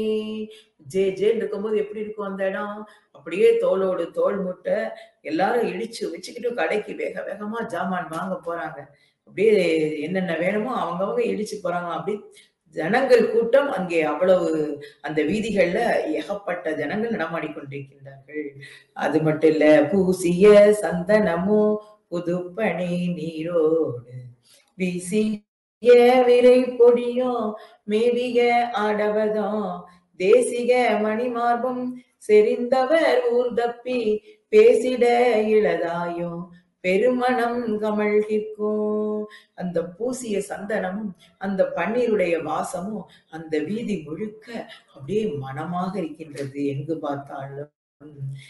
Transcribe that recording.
J ஜேன்னு இருக்கும்போது எப்படி இருக்கும் அந்த இடம்? அப்படியே தோளோடு தோள் முட்ட எல்லாரும் இடிச்சு வச்சுக்கிட்டு கடைக்கு வேக வேகமா ஜாமான் வாங்க போறாங்க. அப்படியே என்னென்ன வேணுமோ அவங்கவங்க இடிச்சு போறாங்க. அப்படி ஜனங்கள் கூட்டம் அங்கே அவ்வளவு அந்த வீதிகள்ல ஏகப்பட்ட ஜனங்கள் நடமாடிக் கொண்டிருக்கின்றார்கள். அது மட்டும் இல்ல, பூசிய சந்தனமும் புதுப்பனி நீரோடு வீசிய விரை பொடியும் மேவிய ஆடவதும் தேசிக மணிமார்பும் செறிந்தவர் ஊர் தப்பி பேசிட இளதாயும் பெருமணம் கமழ்கிற்கும் அந்த பூசிய சந்தனமும் அந்த பன்னீருடைய வாசமும் அந்த வீதி முழுக்க அப்படியே மணமாக இருக்கின்றது எங்கு பார்த்தாலும்